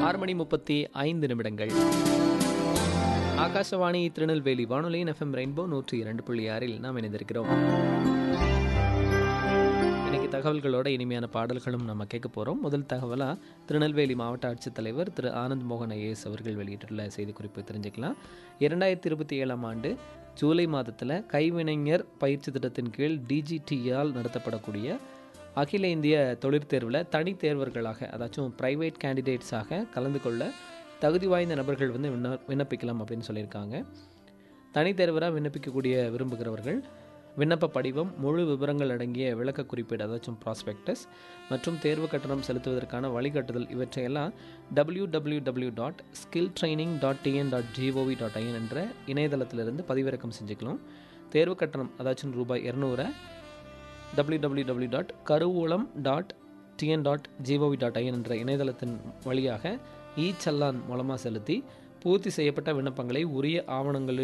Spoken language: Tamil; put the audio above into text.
ஆறு மணி முப்பத்தி ஐந்து நிமிடங்கள் ஆகாஷவாணி திருநெல்வேலி வானொலியின் எஃப்எம் ரெயின்போ நூற்றி இரண்டு புள்ளி ஆறில் நாம் இணைந்திருக்கிறோம் இன்னைக்கு தகவல்களோட இனிமையான பாடல்களும் நம்ம கேட்க போகிறோம் முதல் தகவலாக திருநெல்வேலி மாவட்ட ஆட்சித்தலைவர் திரு ஆனந்த் மோகன் ஐஏஎஸ் அவர்கள் வெளியிட்டுள்ள செய்திக்குறிப்பு தெரிஞ்சுக்கலாம் இரண்டாயிரத்தி இருபத்தி ஏழாம் ஆண்டு ஜூலை மாதத்தில் கைவினைஞர் பயிற்சி திட்டத்தின் கீழ் டிஜிடியால் நடத்தப்படக்கூடிய அகில இந்திய தொழிற்தேர்வில் தனித் தேர்வர்களாக அதாச்சும் ப்ரைவேட் கேண்டிடேட்ஸாக கலந்து கொள்ள தகுதி வாய்ந்த நபர்கள் வந்து விண்ண விண்ணப்பிக்கலாம் அப்படின்னு சொல்லியிருக்காங்க தனித் தேர்வராக விண்ணப்பிக்கக்கூடிய விரும்புகிறவர்கள் விண்ணப்ப படிவம் முழு விவரங்கள் அடங்கிய விளக்க குறிப்பீடு அதாச்சும் ப்ராஸ்பெக்டஸ் மற்றும் தேர்வு கட்டணம் செலுத்துவதற்கான வழிகாட்டுதல் இவற்றையெல்லாம் W W W dot skill training dot TN dot GOV dot IN என்ற இணையதளத்திலிருந்து பதிவிறக்கம் செஞ்சுக்கலாம் தேர்வு கட்டணம் அதாச்சும் ரூபாய் இரநூறை டபிள்யூ டபிள்யூ டபிள்யூ டாட் கருவூலம் dot TN dot GOV dot IN என்ற இணையதளத்தின் வழியாக இ சல்லான் மூலமாக செலுத்தி பூர்த்தி செய்யப்பட்ட விண்ணப்பங்களை உரிய ஆவணங்களில்